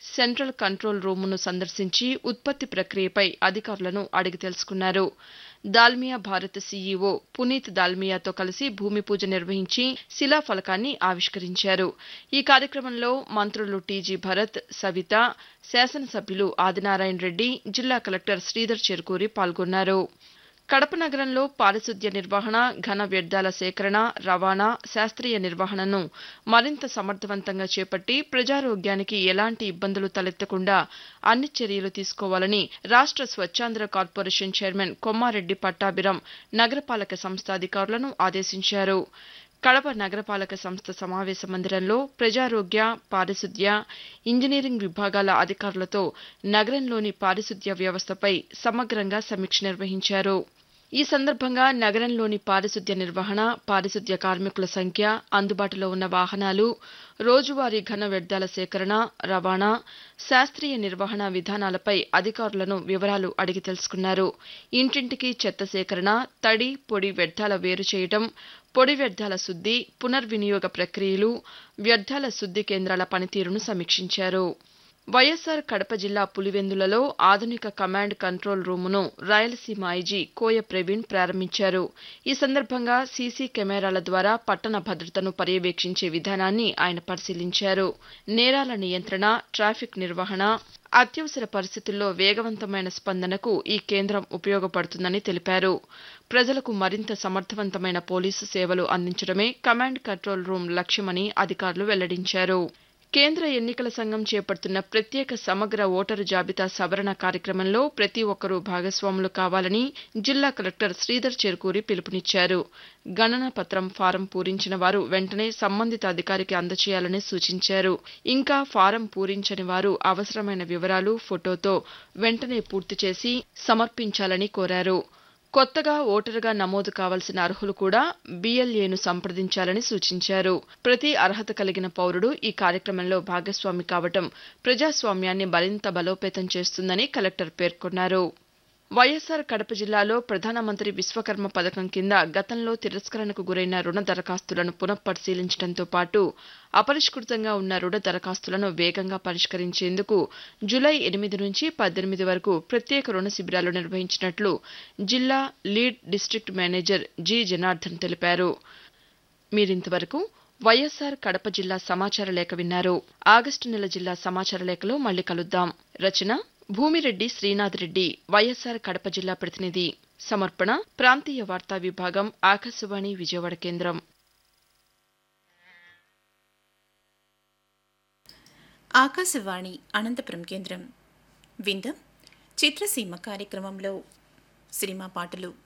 central control రూమును సందర్శించి ఉత్పత్తి ప్రక్రియపై అధికారులను అడిగి తెలుసుకున్నారు దాల్మియా భారత్ సీఈఓ పునీత్ దాల్మియాతో కలిసి భూమి పూజ నిర్వహించి శిలాఫలకాన్ని ఆవిష్కరించారు ఈ కార్యక్రమంలో మంత్రులు టీజీ భరత్ సవిత శాసనసభ్యులు ఆదినారాయణ రెడ్డి జిల్లా కలెక్టర్ శ్రీధర్ చెరుకూరి పాల్గొన్నారు కడప నగరంలో పారిశుద్ధ్య నిర్వహణ ఘన వ్యర్థాల సేకరణ రవాణా శాస్త్రీయ నిర్వహణను మరింత సమర్థవంతంగా చేపట్టి ప్రజారోగ్యానికి ఎలాంటి ఇబ్బందులు తలెత్తకుండా అన్ని చర్యలు తీసుకోవాలని రాష్ట్ర స్వచ్ఛాంధ్ర కార్పొరేషన్ చైర్మన్ కొమ్మారెడ్డి పట్టాభిరం నగరపాలక సంస్థ అధికారులను ఆదేశించారు కడప నగరపాలక సంస్థ సమావేశ మందిరంలో ప్రజారోగ్య పారిశుద్ధ్య ఇంజనీరింగ్ విభాగాల అధికారులతో నగరంలోని పారిశుద్ధ్య వ్యవస్థపై సమగ్రంగా సమీక్ష నిర్వహించారు ఈ సందర్భంగా నగరంలోని పారిశుద్ధ్య నిర్వహణ పారిశుద్ధ్య కార్మికుల సంఖ్య అందుబాటులో ఉన్న వాహనాలు రోజువారీ ఘన వ్యర్థాల సేకరణ రవాణా శాస్త్రీయ నిర్వహణ విధానాలపై అధికారులను వివరాలు అడిగి తెలుసుకున్నారు ఇంటింటికి చెత్త సేకరణ తడి పొడి వ్యర్థాల వేరు చేయడం పొడి వ్యర్థాల శుద్ది పునర్వినియోగ ప్రక్రియలు వ్యర్థాల శుద్ది కేంద్రాల పనితీరును సమీక్షించారు వైఎస్సార్ కడప జిల్లా పులివెందులలో ఆధునిక కమాండ్ కంట్రోల్ రూమును రాయలసీమ ఐజీ కోయ ప్రవీణ్ ప్రారంభించారు ఈ సందర్భంగా సీసీ కెమెరాల ద్వారా పట్టణ భద్రతను పర్యవేక్షించే విధానాన్ని ఆయన పరిశీలించారు నేరాల నియంత్రణ ట్రాఫిక్ నిర్వహణ అత్యవసర పరిస్థితుల్లో వేగవంతమైన స్పందనకు ఈ కేంద్రం ఉపయోగపడుతుందని తెలిపారు ప్రజలకు మరింత సమర్థవంతమైన పోలీసు సేవలు అందించడమే కమాండ్ కంట్రోల్ రూమ్ లక్ష్యమని అధికారులు వెల్లడించారు కేంద్ర ఎన్నికల సంఘం చేపడుతున్న ప్రత్యేక సమగ్ర ఓటరు జాబితా సవరణ కార్యక్రమంలో ప్రతి ఒక్కరూ భాగస్వాములు కావాలని జిల్లా కలెక్టర్ శ్రీధర్ చెరుకూరి పిలుపునిచ్చారు గణన పత్రం ఫారం పూరించిన వారు వెంటనే సంబంధిత అధికారికి అందచేయాలని సూచించారు ఇంకా ఫారం పూరించని వారు అవసరమైన వివరాలు ఫోటోతో వెంటనే పూర్తి చేసి సమర్పించాలని కోరారు కొత్తగా ఓటరుగా నమోదు కావాల్సిన అర్హులు కూడా బీఎల్ఏను సంప్రదించాలని సూచించారు ప్రతి అర్హత కలిగిన పౌరుడు ఈ కార్యక్రమంలో భాగస్వామి కావటం ప్రజాస్వామ్యాన్ని మరింత బలోపేతం చేస్తుందని కలెక్టర్ పేర్కొన్నారు వైఎస్సార్ కడప జిల్లాలో ప్రధానమంత్రి విశ్వకర్మ పథకం కింద గతంలో తిరస్కరణకు గురైన రుణ దరఖాస్తులను పునఃపరిశీలించడంతో పాటు అపరిష్కృతంగా ఉన్న రుణ దరఖాస్తులను వేగంగా పరిష్కరించేందుకు జులై ఎనిమిది నుంచి పద్దెనిమిది వరకు ప్రత్యేక రుణ శిబిరాలు నిర్వహించినట్లు జిల్లా lead district manager G Janardhan తెలిపారు మీరింతవరకు వైఎస్సార్ కడప జిల్లా సమాచార లేఖ విన్నారు ఆగస్టు నెల జిల్లా సమాచార లేఖలో మళ్ళీ కలుద్దాం రచన భూమిరెడ్డి శ్రీనాథ్ రెడ్డి వైఎస్సార్ కడప జిల్లా ప్రతినిధి సమర్పణ ప్రాంతీయ వార్తా విభాగం ఆకాశవాణి విజయవాడ కేంద్రం ఆకాశవాణి అనంతపురం కేంద్రం విందం చిత్రసీమ కార్యక్రమంలో సినిమా పాటలు